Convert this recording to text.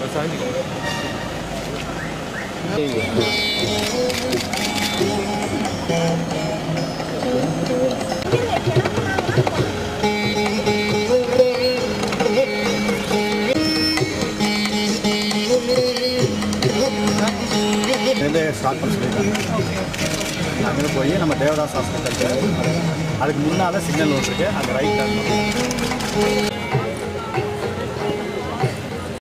இருந்து ஸ்டார்ட் பண்ண சொல்லியிருக்காங்க அங்கே போய் நம்ம தேவதாஸ் ஹாஸ்பிட்டலுக்கு அதுக்கு முன்னால் சிக்னல் ஒன்று இருக்குது அங்கே ரைட்